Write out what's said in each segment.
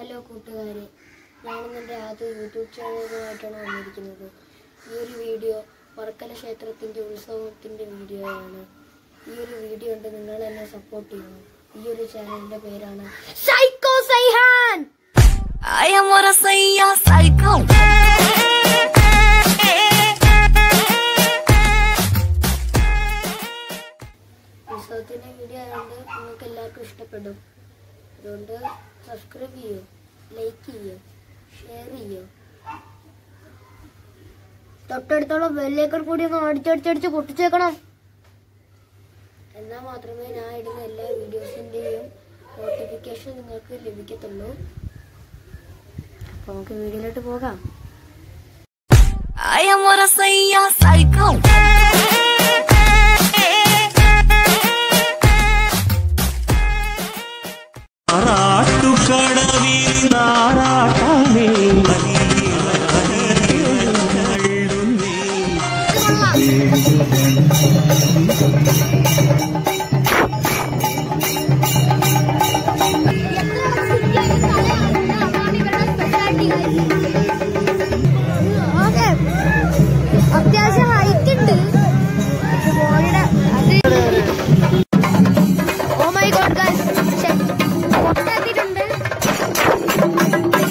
Hello കൂട്ടുകാരെ ഞാനിന്ന് എൻ്റെ ആദ്യ യൂട്യൂബ് ചാനലുമായിട്ടാണ് വന്നിരിക്കുന്നത് ഈ ഒരു വീഡിയോ വർക്കല ക്ഷേത്രത്തിൻ്റെ ഉത്സവത്തിൻ്റെ വീഡിയോയാണ് ഈ ഒരു വീഡിയോ ഉണ്ട് നിങ്ങൾ എന്നെ സപ്പോർട്ട് ചെയ്യണം ഈ ഒരു ചാനലിൻ്റെ പേരാണ് psycho Saihan I am what I say, a psycho. ഉത്സവത്തിൻ്റെ വീഡിയോ ആയതുകൊണ്ട് നിങ്ങൾക്ക് എല്ലാവർക്കും ഇഷ്ടപ്പെടും അതുകൊണ്ട് സബ്സ്ക്രൈബ് ചെയ്യൂ ലൈക്ക് ചെയ്യൂ ഷെയർ ചെയ്യൂ തൊട്ടടുത്തുള്ള ബെല്ലേക്കർ കൂടി ഒന്ന് അടിച്ചടിച്ചടിച്ച് പൊട്ടിച്ചേക്കണം എന്നാൽ മാത്രമേ ഞാൻ ഇടുന്ന എല്ലാ വീഡിയോസിൻ്റെയും നോട്ടിഫിക്കേഷൻ നിങ്ങൾക്ക് ലഭിക്കത്തുള്ളൂ അപ്പോൾ നമുക്ക് വീഡിയോയിലോട്ട് പോകാം I am what I say, a psycho. ആറാട്ടുകടവിൽ നാരാട്ടമേ അത്യാവശ്യം ഹൈറ്റ് ഉണ്ട് പക്ഷെ ബോഡിയുടെ ഓ മൈ ഗോഡ് ഗൈസ് പൊട്ടാക്കിയിട്ടുണ്ട്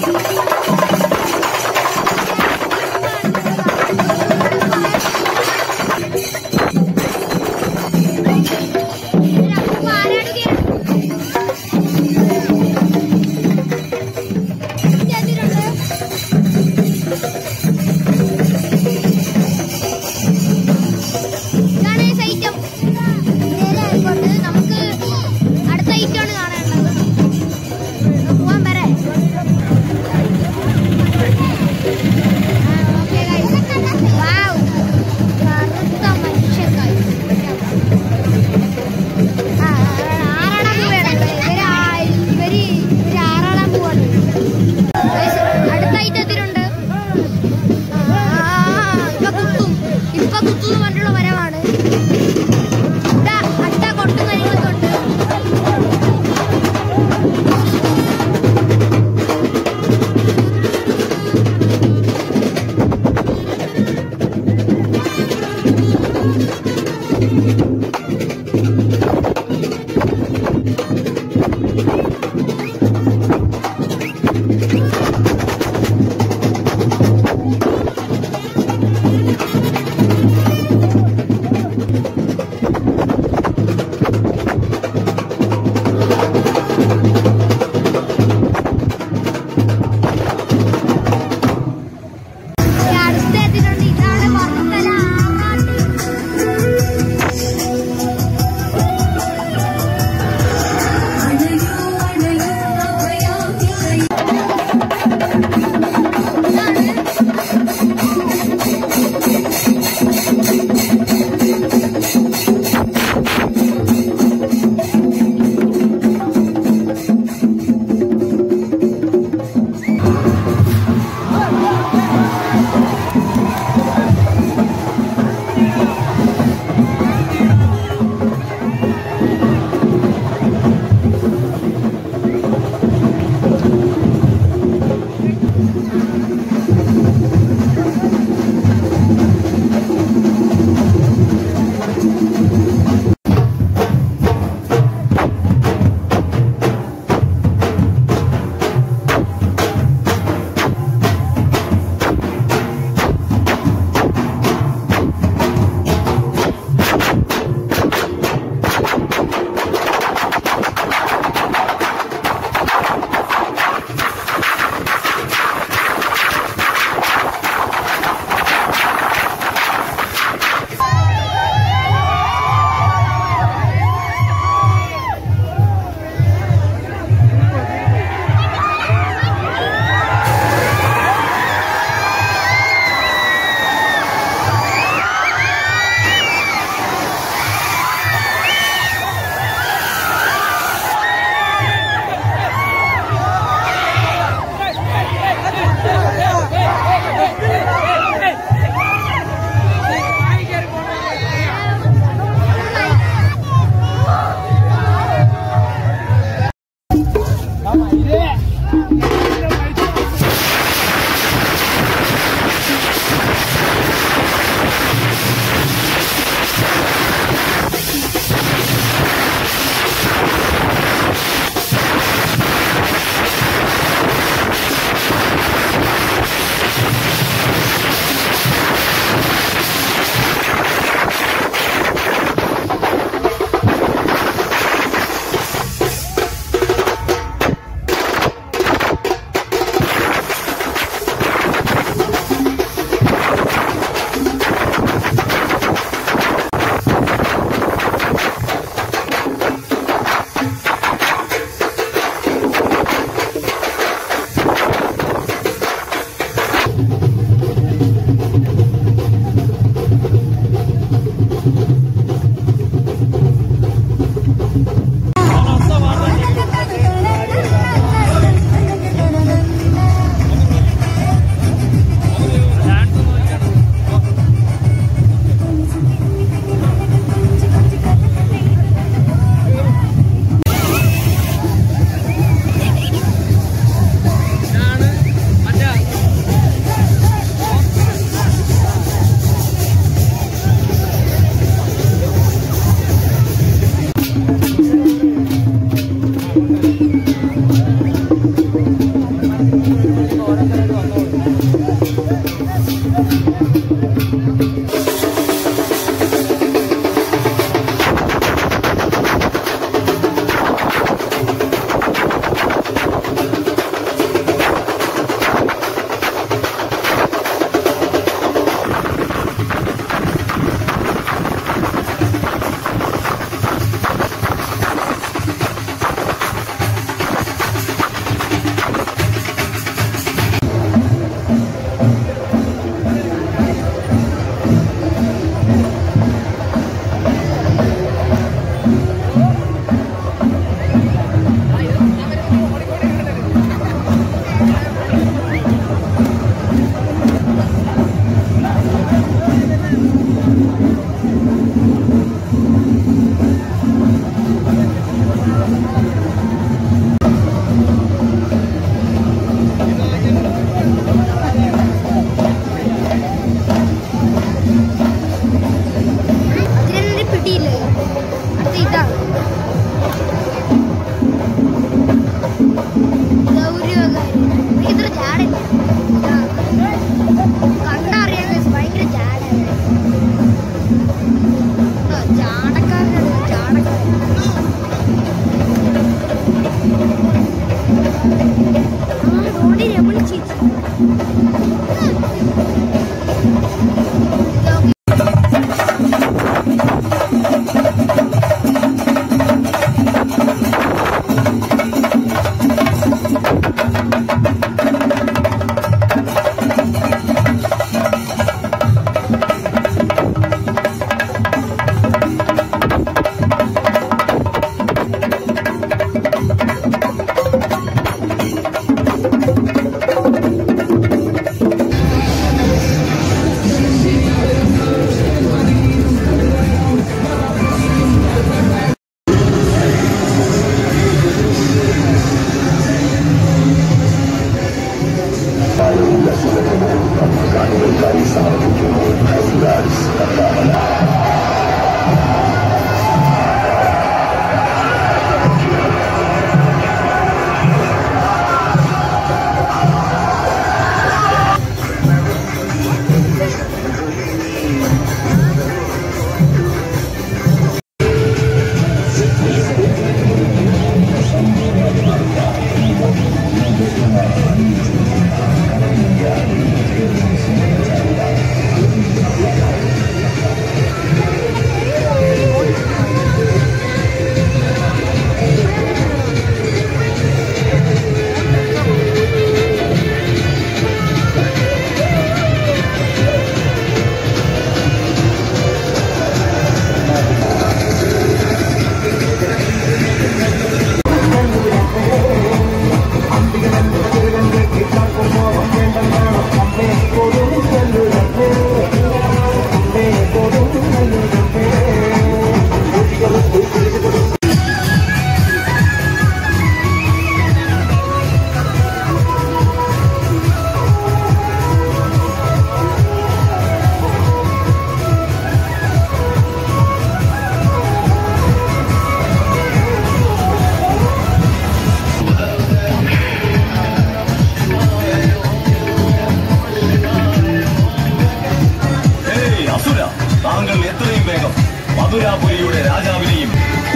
ഹേയ് അസുര താങ്കൾ എത്രയും വേഗം മധുരാപുരിയുടെ രാജാവിനെയും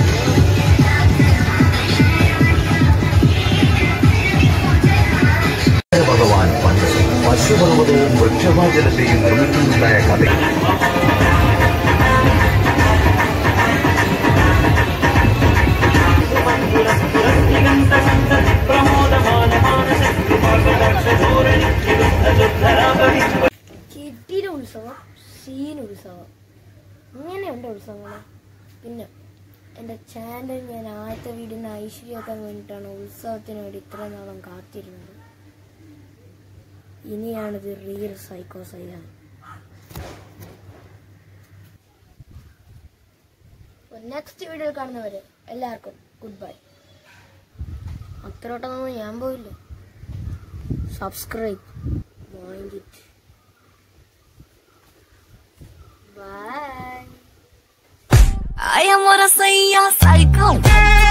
ഭഗവാൻ പണ്ട് പശുപർവ്വതവും വൃക്ഷവാചനത്തെയും നിർമ്മിക്കുന്നുണ്ടായ കഥ ചിട്ടിയുടെ ഉത്സവം സീൻ ഉത്സവം ഇങ്ങനെയുണ്ട് ഉത്സവങ്ങൾ പിന്നെ എൻ്റെ ചാനൽ ഞാൻ ആദ്യത്തെ വീടിന് ഐശ്വര്യമാക്കാൻ വേണ്ടിയിട്ടാണ് ഉത്സവത്തിന് വേണ്ടി ഇത്ര നാളും കാത്തിരുന്നത് ഇനിയാണിത് റിയൽ സൈക്കോ സൈഹാൻ നെക്സ്റ്റ് വീഡിയോയിൽ കാണുന്നവരെ എല്ലാവർക്കും ഗുഡ് ബൈ അത്രയോട്ടൊന്നും ഞാൻ പോയില്ല subscribe mind it Bye. I am what I say, yeah, psycho.